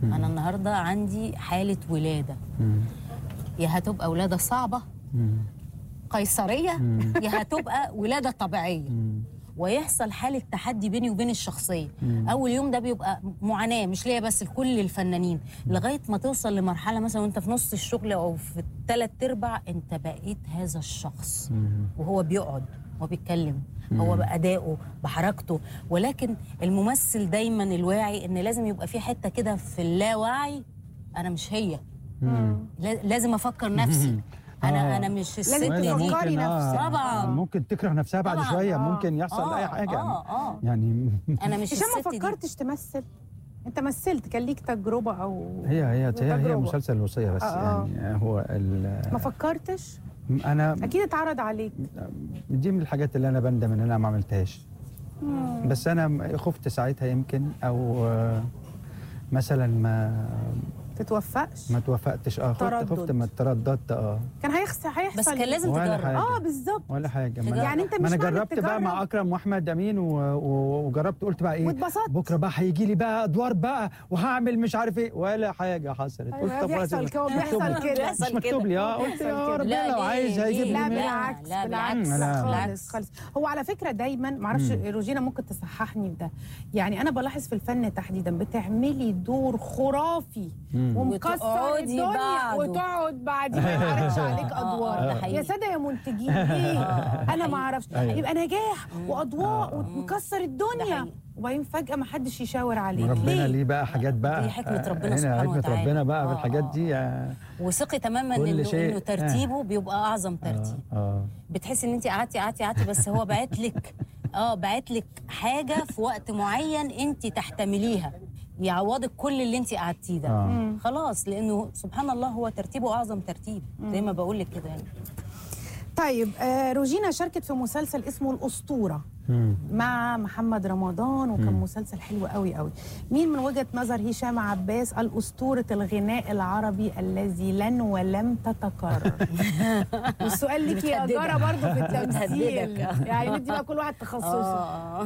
انا النهارده عندي حاله ولاده مم. يا هتبقى ولاده صعبه مم. قيصريه يا هتبقى ولاده طبيعيه مم. ويحصل حاله تحدي بيني وبين الشخصيه مم. اول يوم ده بيبقى معاناه مش ليا بس لكل الفنانين لغايه ما توصل لمرحله مثلا وانت في نص الشغل او في الثلاث ارباع انت بقيت هذا الشخص مم. وهو بيقعد هو بيتكلم هو بأدائه بحركته ولكن الممثل دايما الواعي ان لازم يبقى في حته كده في اللاوعي انا مش هي لا- لازم افكر نفسي انا آه. انا مش الست لازم دي تفكري ممكن نفسك. طبعاً. ممكن تكره نفسها بعد طبعاً. شويه آه. ممكن يحصل آه، اي حاجه آه، آه. يعني انا مش هشام ما الست دي فكرتش تمثل انت مثلت كان ليك تجربه او هي هي هي, هي تجربة. مسلسل الوصيه بس آه، آه. يعني هو ال- ما فكرتش انا اكيد اتعرض عليك دي من الحاجات اللي انا بندم ان انا ما عملتهاش بس انا خفت ساعتها يمكن او آه، مثلا ما تتوفقش ما توفقتش اه خفت تردد. خفت ما ترددت اه كان هيحصل هيحصل بس كان لازم ولا تجرب حاجة. اه بالظبط ولا حاجه ما تجرب. أنا- يعني أنت ما مش انا معنى جربت بقى تجرب. مع اكرم واحمد امين و... و... وجربت قلت بقى ايه واتبسطت. بكره بقى هيجي لي بقى ادوار بقى وهعمل مش عارف ايه ولا حاجه حصلت أيوة، طب بيحصل لازم- كده، مكتوب بيحصل لي. كده. مش بيحصل مكتوب كده. لي اه قلت بيحصل يا كده. ربنا لا، لو ليه؟ عايز ليه؟ هيجيب لي لا مين؟ بالعكس لا، بالعكس بالعكس. لا. خالص خالص هو على فكره دايما معرفش روجينا ممكن تصححني في ده يعني انا بلاحظ في الفن تحديدا بتعملي دور خرافي ومكسر وتقعدي الدنيا بعده. وتقعد بعديه ما يعرفش عليك آه، ادوار ده حقيقي. يا ساده يا منتجين ليه انا ما اعرفش أيوة. يبقى نجاح واضواء ومكسر ده الدنيا حقيقي. وبعدين فجاه ما حدش يشاور عليك ربنا ليه ليه بقى حاجات بقى دي حكمة ربنا هنا سبحانه حكمة وتعالى. ربنا بقى في آه، الحاجات آه، دي آه. وثقي تماما كل انه شيء. انه ترتيبه بيبقى اعظم ترتيب اه بتحسي ان انت قعدتي قعدتي قعدتي بس هو بعت لك اه بعت لك حاجه في وقت معين انت تحتمليها يعوضك كل اللي انت قعدتيه ده آه. خلاص لانه سبحان الله هو ترتيبه اعظم ترتيب زي ما بقول لك كده يعني طيب آه روجينا شاركت في مسلسل اسمه الاسطوره مم. مع محمد رمضان وكان مسلسل حلو قوي قوي مين من وجهة نظر هشام عباس الأسطورة الغناء العربي الذي لن ولم تتكرر والسؤال ليك يا بتهددك. جارة برضه في التمثيل بتهددك. يعني ندي بقى كل واحد تخصصه اه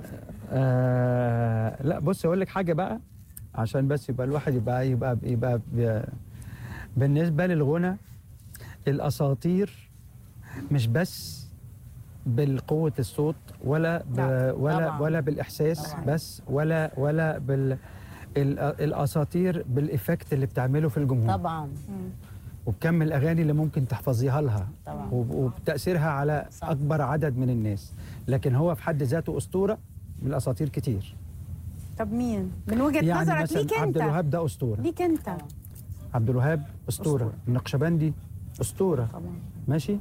آه لا بص اقول لك حاجه بقى عشان بس يبقى الواحد يبقى يبقى يبقى, يبقى بالنسبه للغنى الاساطير مش بس بالقوه الصوت ولا ب لا، ولا طبعاً. ولا بالاحساس طبعاً. بس ولا ولا بال ال- الاساطير بالافكت اللي بتعمله في الجمهور طبعا وبكم الاغاني اللي ممكن تحفظيها لها طبعاً. وب- وبتاثيرها على صح. اكبر عدد من الناس لكن هو في حد ذاته اسطوره من الاساطير كتير طب مين من وجهة يعني نظرك مثلا ليك عبد انت الوهاب ده اسطوره ليك انت عبد الوهاب اسطوره أسطورة. النقشبندي اسطوره طبعا ماشي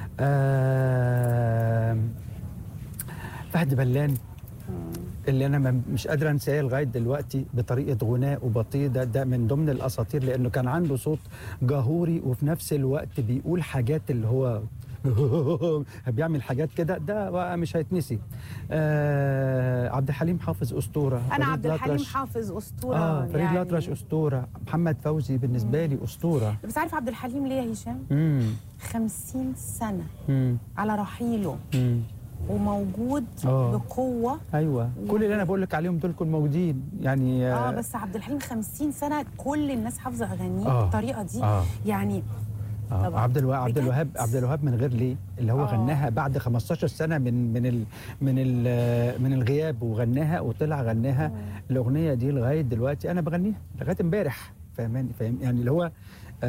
آه فهد بلان اللي انا ما- مش قادر انساه لغايه دلوقتي بطريقه غناء وبطيء ده, ده من ضمن الاساطير لانه كان عنده صوت جهوري وفي نفس الوقت بيقول حاجات اللي هو بيعمل حاجات كده ده بقى مش هيتنسي آه عبد الحليم حافظ اسطوره انا فريد عبد الحليم الأطرش- حافظ اسطوره اه فريد يعني. الأطرش اسطوره محمد فوزي بالنسبه لي اسطوره بس عارف عبد الحليم ليه يا هشام امم 50 سنه امم على رحيله امم وموجود آه. بقوه ايوه كل اللي انا بقول لك عليهم دول كانوا موجودين يعني اه بس عبد الحليم 50 سنه كل الناس حافظه اغانيه آه. بالطريقه دي آه. يعني آه. طبعاً. عبد الوهاب عبد بجد؟ الوهاب عبد الوهاب من غير ليه اللي هو آه. غناها بعد 15 سنه من من ال من ال من الغياب وغناها وطلع غناها الاغنيه دي لغايه دلوقتي انا بغنيها لغايه امبارح فاهماني فاهم يعني اللي هو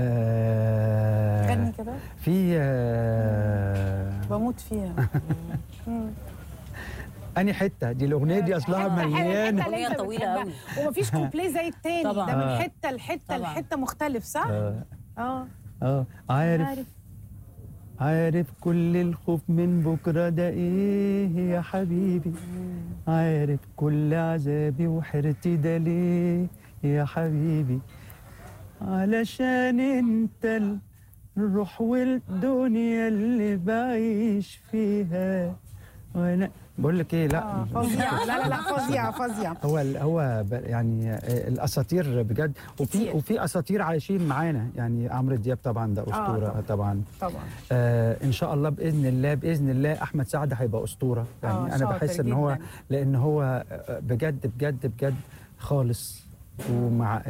آه غني كده في آه بموت فيها مم. اني حته دي الاغنيه دي اصلها حتة- حتة مليانه اللي أنت أغنية طويلة بتحبها. أوي. ومفيش كوبليه زي التاني طبعاً. ده من آه. حته لحته طبعاً. لحته مختلف صح؟ اه اه اه عارف عارف عارف كل الخوف من بكرة ده ايه يا حبيبي عارف كل عذابي وحيرتي ده ليه يا حبيبي علشان انت الروح والدنيا اللي بعيش فيها وانا بقول لك ايه آه، لا فظيعه لا لا لا فظيعه فظيعه هو ال- هو ب- يعني آه، الاساطير بجد وفي كتير. وفي اساطير عايشين معانا يعني عمرو دياب طبعا ده اسطوره طبعاً. طبعا طبعا آه ان شاء الله باذن الله باذن الله احمد سعد هيبقى اسطوره يعني آه، انا شاطر بحس ان هو جداً. لان هو آه، بجد بجد بجد خالص ومع